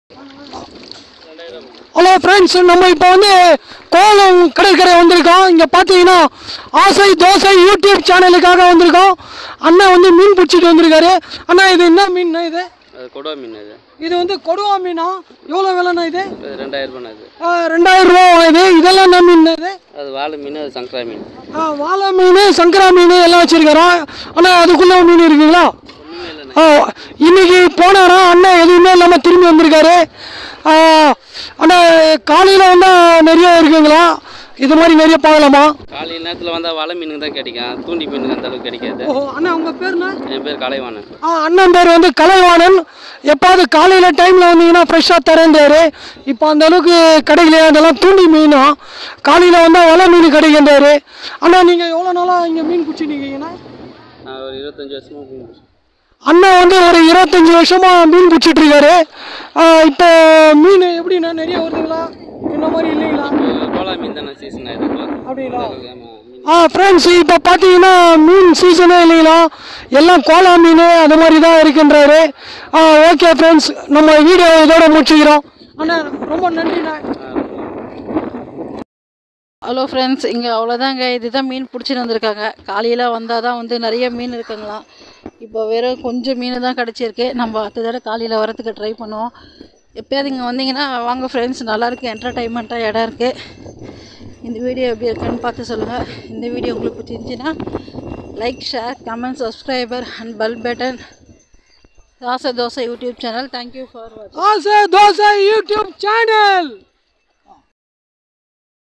Hello friends நம்ம இப்போ வந்து கோலம் கடற்கரை வந்திருக்கோம் இங்கே பார்த்தீங்கன்னா ஆசை தோசை யூடியூப் சேனலுக்காக வந்திருக்கோம் அண்ணன் வந்து மீன் பிடிச்சிட்டு வந்திருக்காரு அண்ணா இது என்ன மீன் இது அது கொடுவா மீன் இது இது வந்து கொடுவா மீனா எவ்வளோ விலைண்ணா இது அது ரெண்டாயிரம் ரூபாய் அது ஆ, ரெண்டாயிரம் ரூபா இது இதெல்லாம் என்ன மீன் இது அது வாழை மீன் அது சங்கரா மீன் ஆ, வாழை மீன் சங்கரா மீன் எல்லாம் வச்சிருக்கிறோம் ஆனால் அதுக்குள்ள மீன் இருக்குங்களா ஆ, இன்னைக்கு போனாரா அண்ணன் எதுவுமே இல்லாமல் திரும்பி வந்திருக்காரு ஆ, அண்ணா காலையில் வந்தால் நிறைய இருக்குங்களா இது மாதிரி நிறைய பார்க்கலாமா காலையில் நேரத்தில் வந்தால் வாழை மீனுக்கு தான் கிடைக்கும் தூண்டி மீனுக்கு அந்த அளவுக்கு கிடைக்காது ஓ அண்ணா உங்கள் பேருண்ணா என் பேர் கலைவாணன் ஆ அண்ணன் பேர் வந்து கலைவாணன் எப்பாவது காலையில் டைமில் வந்தீங்கன்னா ஃப்ரெஷ்ஷாக தரேன்றாரு இப்போ அந்த அளவுக்கு கிடைக்கலையா அதெல்லாம் தூண்டி மீனா காலையில் வந்தால் வலை மீன் கிடைக்கின்றாரு அண்ணா நீங்கள் எவ்வளோ நாளாக இங்கே மீன் பிடிச்சிருக்கீங்கண்ணா நான் ஒரு இருபத்தஞ்சி வருஷமா மீன் பிடிச்சேன். அண்ணன் வந்து ஒரு இருபத்தஞ்சி வருஷமா மீன் பிடிச்சிட்டு இருக்காரு ஆ, இப்போ மீன் எப்படிண்ணா நிறைய வருதுங்களா இந்த மாதிரி இல்லைங்களா இப்போ கோலா மீன் தானே சீசன் ஆயிடுது அப்படிங்களா ஆமாம் மீன் ஆ ஃப்ரெண்ட்ஸ் இப்போ பார்த்தீங்கன்னா மீன் சீசனே இல்லைங்களா எல்லாம் கோலா மீன் அது மாதிரி தான் இருக்குன்றாரு ஆ ஓகே ஃப்ரெண்ட்ஸ் நம்ம வீடியோ இதோட முடிச்சுக்கிறோம் அண்ணா ரொம்ப நன்றிண்ணா ஹலோ ஃப்ரெண்ட்ஸ் இங்கே அவ்வளோதாங்க இதுதான் மீன் பிடிச்சிட்டு வந்திருக்காங்க காலையில் வந்தால் தான் வந்து நிறைய மீன் இருக்குங்களாம் இப்போ வெறும் கொஞ்சம் மீன் தான் கிடச்சிருக்கு நம்ம அடுத்த தடவை காலையில் வரத்துக்கு ட்ரை பண்ணுவோம் எப்போயாவது இங்கே வந்தீங்கன்னா வாங்க ஃப்ரெண்ட்ஸ் நல்லாயிருக்கு என்டர்டைன்மெண்ட்டாக இடம் இருக்குது இந்த வீடியோ எப்படி இருக்குன்னு பார்த்து சொல்லுங்கள் இந்த வீடியோ உங்களுக்கு பிடிச்சிருந்துச்சின்னா like share comment subscriber and bell button தாசை Dosai YouTube channel thank you for வாட்சிங் ஆசை தோசை யூடியூப் சேனல்